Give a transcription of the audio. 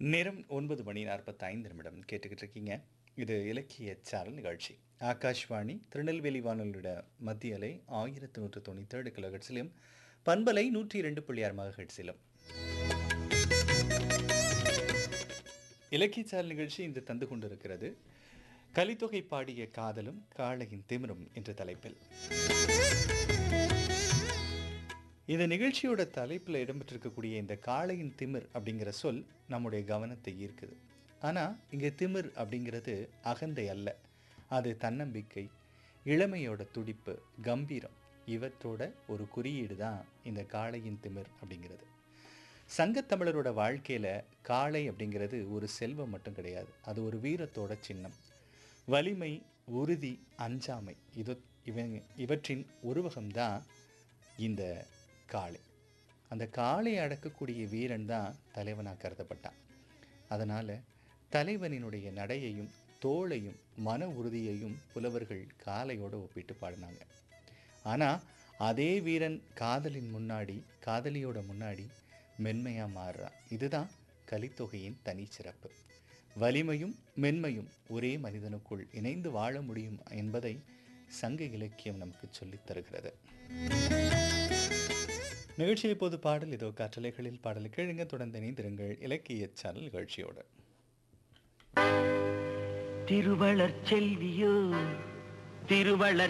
நேரம் ஒன்பது மணி நாற்பத்தைந்து நிமிடம் கேட்டுக்கிட்டு இருக்கீங்க இது இலக்கிய சாரல் நிகழ்ச்சி ஆகாஷ்வாணி திருநெல்வேலி வானொலியோட மத்திய அலை ஆயிரத்தி நூற்று தொண்ணூற்றி ஏழு கிலோஹெட்ஸிலும் பண்பலை நூற்றி இரண்டு புள்ளி ஆறு மகஹெட்ஸிலும் இலக்கிய சாரல் நிகழ்ச்சி இன்று தந்து கொண்டிருக்கிறது கலித்தொகை பாடிய காதலும் காளையின் திமிரும் என்ற தலைப்பில் இந்த நிகழ்ச்சியோட தலைப்பில் இடம்பெற்றிருக்கக்கூடிய இந்த காளையின் திமிர் அப்படிங்கிற சொல் நம்முடைய கவனத்தை ஈர்க்குது ஆனால் இங்கே திமிர் அப்படிங்கிறது அகந்தை அல்ல அது தன்னம்பிக்கை இளமையோட துடிப்பு கம்பீரம் இவற்றோட ஒரு குறியீடு தான் இந்த காளையின் திமிர் அப்படிங்கிறது சங்கத்தமிழரோட வாழ்க்கையில் காளை அப்படிங்கிறது ஒரு செல்வம் மட்டும் கிடையாது அது ஒரு வீரத்தோட சின்னம் வலிமை உறுதி அஞ்சாமை இது இவன் இவற்றின் உருவகம்தான் இந்த காளை அந்த காளை அடக்கக்கூடிய வீரன் தான் தலைவனாக கருதப்பட்டான் அதனால் தலைவனினுடைய நடையையும் தோளையும் மன உறுதியையும் புலவர்கள் காளையோடு ஒப்பிட்டு பாடினாங்க ஆனால் அதே வீரன் காதலின் முன்னாடி காதலியோட முன்னாடி மென்மையாக மாறுறான் இதுதான் கலித்தொகையின் தனிச்சிறப்பு வலிமையும் மென்மையும் ஒரே மனிதனுக்குள் இணைந்து வாழ முடியும் என்பதை சங்க இலக்கியம் நமக்கு சொல்லித் தருகிறது நிகழ்ச்சியில் இப்போது பாடல் இதோ கற்றலைகளில் பாடல் கேளுங்க தொடர்ந்து இணைந்திருங்கள் இலக்கிய சேனல் நிகழ்ச்சியோடு திருவளர் செல்வியோ திருவளர்